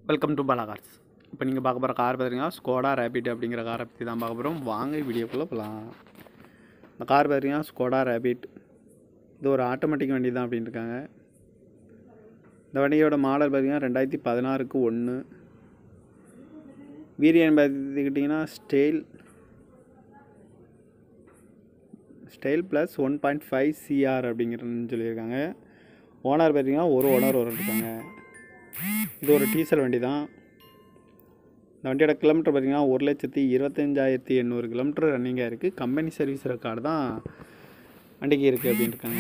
welcome to Bala cars இப்போ நீங்கள் பார்க்க போகிற கார் பார்த்தீங்கன்னா ஸ்கோடா ரேபிட் அப்படிங்கிற காரை பற்றி தான் பார்க்க போகிறோம் வாங்க வீடியோக்குள்ளே போகலாம் இந்த கார் பார்த்தீங்கன்னா ஸ்கோடா ரேபிட் இது ஒரு ஆட்டோமேட்டிக் வண்டி தான் அப்படின்னு இருக்காங்க இந்த வண்டியோட மாடல் பார்த்தீங்கன்னா ரெண்டாயிரத்தி பதினாறுக்கு ஒன்று வீரியன் பார்த்துக்கிட்டிங்கன்னா style style plus one point five CR அப்படிங்கிறன்னு சொல்லியிருக்காங்க ஓனர் பார்த்தீங்கன்னா ஒரு ஓனர் வரும் இருக்காங்க இது ஒரு டீசல் வண்டி தான் இந்த வண்டியோட கிலோமீட்டர் பார்த்தீங்கன்னா ஒரு லட்சத்தி இருபத்தஞ்சாயிரத்தி எண்ணூறு கிலோமீட்டர் ரன்னிங்காக இருக்குது கம்பெனி சர்வீஸ் ரெக்கார்டு தான் வண்டிக்கு இருக்குது அப்படின்னு இருக்காங்க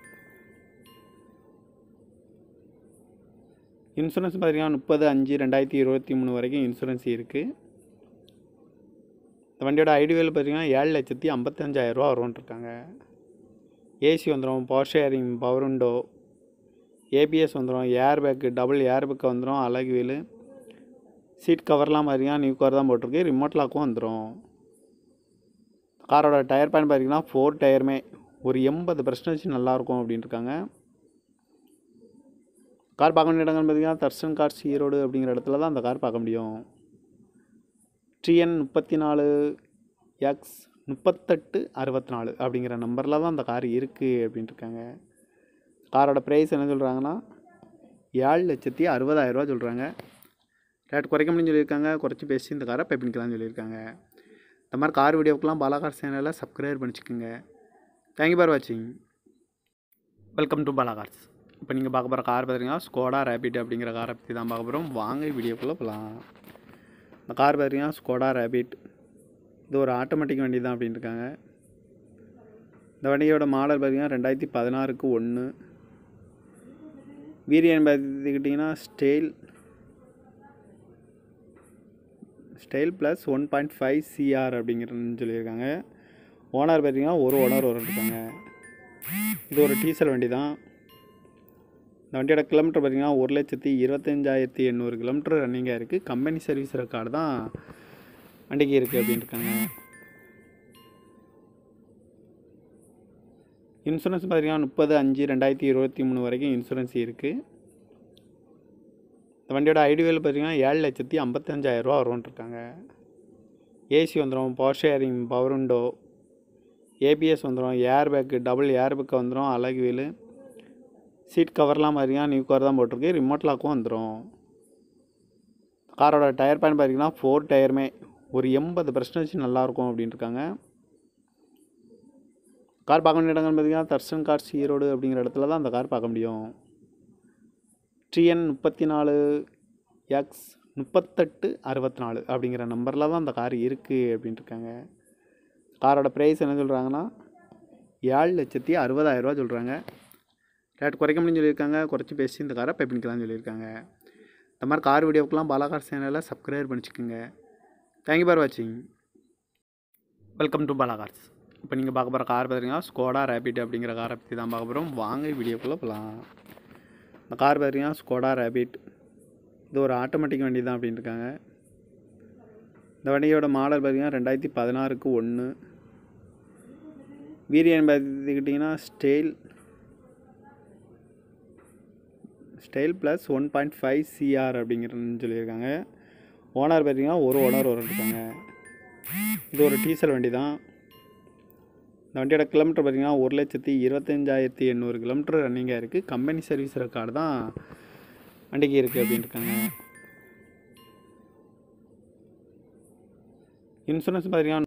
இன்சூரன்ஸ் பார்த்தீங்கன்னா முப்பது அஞ்சு ரெண்டாயிரத்தி இருபத்தி மூணு வரைக்கும் இன்சூரன்ஸ் இருக்குது இந்த வண்டியோட ஐடிவேல் பார்த்தீங்கன்னா ஏழு லட்சத்தி ஐம்பத்தஞ்சாயிரரூவா வரும்னு இருக்காங்க ஏசி வந்துடும் power steering power window ABS வந்துடும் air bag double air bag வந்துடும் அழகு வீலு சீட் கவர்லாம் பார்த்தீங்கன்னா நியூ கவர் தான் போட்டிருக்கு ரிமோட் லாக்கும் வந்துடும் காரோட டயர் பேன் பார்த்தீங்கன்னா ஃபோர் டயருமே ஒரு எண்பது பர்சன்டேஜ் நல்லாயிருக்கும் அப்படின்னு இருக்காங்க கார் பார்க்க வேண்டிய இடங்கள் பார்த்தீங்கன்னா தர்சன் கார்ஸ் ஈரோடு அப்படிங்கிற இடத்துல தான் அந்த கார் பார்க்க முடியும் டிஎன் முப்பத்தி நாலு எக்ஸ் முப்பத்தெட்டு அறுபத்தி நாலு அப்படிங்கிற நம்பரில் தான் அந்த கார் இருக்குது அப்படின்ட்டு இருக்காங்க காரோட ப்ரைஸ் என்ன சொல்கிறாங்கன்னா ஏழு லட்சத்தி அறுபதாயிரரூவா சொல்கிறாங்க ரேட் குறைக்க முடியும்னு சொல்லியிருக்காங்க குறைச்சி பேசி இந்த காரை பை பண்ணிக்கலாம்னு சொல்லியிருக்காங்க இந்த மாதிரி கார் வீடியோக்கெலாம் பாலாகார் சேனலில் சப்ஸ்கிரைப் பண்ணிச்சுக்கோங்க தேங்க்யூ ஃபார் வாட்சிங் வெல்கம் டு பாலாகார்ஸ் இப்போ நீங்கள் பார்க்க போகிற கார் பார்த்தீங்கன்னா ஸ்கோடா ரேபிட் அப்படிங்கிற காரை பற்றி தான் பார்க்க போகிறோம் வாங்க வீடியோக்குள்ளே போகலாம் இந்த கார் பார்த்தீங்கன்னா ஸ்கோடா ரேபிட் இது ஒரு ஆட்டோமேட்டிக் வண்டி தான் அப்படின்னு இருக்காங்க இந்த வண்டியோட மாடல் பார்த்தீங்கன்னா ரெண்டாயிரத்தி பதினாறுக்கு ஒன்று வீரியன் பார்த்துக்கிட்டிங்கன்னா style style plus one point five CR அப்படிங்கிறன்னு சொல்லியிருக்காங்க ஓனர் பார்த்தீங்கன்னா ஒரு ஓனர் வரும் இருக்காங்க இது ஒரு டீசல் வண்டி தான் இந்த வண்டியோட கிலோமீட்டர் பார்த்தீங்கன்னா ஒரு லட்சத்தி இருபத்தஞ்சாயிரத்தி எண்ணூறு கிலோமீட்டர் ரன்னிங்காக இருக்குது கம்பெனி சர்வீஸ் ரெக்கார்டு தான் வண்டிக்கு இருக்குது அப்படின்னு இருக்காங்க இன்சூரன்ஸ் பார்த்தீங்கன்னா முப்பது அஞ்சு ரெண்டாயிரத்தி இருபத்தி மூணு வரைக்கும் இன்சூரன்ஸ் இருக்குது இந்த வண்டியோட ஐடிவேல் பார்த்தீங்கன்னா ஏழு லட்சத்தி ஐம்பத்தஞ்சாயிரரூவா வரும்னு இருக்காங்க ஏசி வந்துடும் power steering power window ABS வந்துடும் air bag double air bag வந்துடும் அழகு வீலு சீட் கவர்லாம் பார்த்தீங்கன்னா நியூ கவர் தான் போட்டிருக்கு ரிமோட் லாக்கும் வந்துடும் காரோட டயர் பேன் பார்த்தீங்கன்னா ஃபோர் டயருமே ஒரு எண்பது பர்சன்டேஜ் நல்லாயிருக்கும் அப்படின்னு இருக்காங்க கார் பார்க்க வேண்டிய இடங்கள் பார்த்தீங்கன்னா தர்சன் கார்ஸ் ஈரோடு அப்படிங்கிற இடத்துல தான் அந்த கார் பார்க்க முடியும் டிஎன் முப்பத்தி நாலு எக்ஸ் முப்பத்தெட்டு அறுபத்தி நாலு அப்படிங்கிற நம்பரில் தான் அந்த கார் இருக்குது அப்படின்ட்டு இருக்காங்க காரோட ப்ரைஸ் என்ன சொல்கிறாங்கன்னா ஏழு லட்சத்தி அறுபதாயிரரூவா சொல்கிறாங்க ரேட் குறைக்க முடியும்னு சொல்லியிருக்காங்க குறைச்சி பேசி இந்த காரை பை பண்ணிக்கலாம்னு சொல்லியிருக்காங்க இந்த மாதிரி கார் வீடியோக்கெலாம் பாலாகார் சேனலில் சப்ஸ்கிரைப் பண்ணிச்சுக்கோங்க தேங்க்யூ ஃபார் வாட்சிங் வெல்கம் டு பாலாகார்ஸ் இப்போ நீங்கள் பார்க்க போகிற கார் பார்த்தீங்கன்னா ஸ்கோடா ரேபிட் அப்படிங்கிற காரை பற்றி தான் பார்க்க போகிறோம் வாங்க வீடியோக்குள்ளே போகலாம் இந்த கார் பார்த்தீங்கன்னா ஸ்கோடா ரேபிட் இது ஒரு ஆட்டோமேட்டிக் வண்டி தான் அப்படின்னு இருக்காங்க இந்த வண்டியோட மாடல் பார்த்தீங்கன்னா ரெண்டாயிரத்தி பதினாறுக்கு ஒன்று வீரியன் பார்த்துக்கிட்டிங்கன்னா style style plus one point five CR அப்படிங்கிறன்னு சொல்லியிருக்காங்க ஓனர் பார்த்தீங்கன்னா ஒரு ஓனர் வரும் இருக்காங்க இது ஒரு டீசல் வண்டி தான் இந்த வண்டியோட கிலோமீட்டர் பார்த்தீங்கன்னா ஒரு லட்சத்தி இருபத்தஞ்சாயிரத்தி எண்ணூறு கிலோமீட்டர் ரன்னிங்காக இருக்குது கம்பெனி சர்வீஸ் ரெக்கார்டு தான் வண்டிக்கு இருக்குது அப்படின்னு இருக்காங்க இன்சூரன்ஸ் பார்த்தீங்கன்னா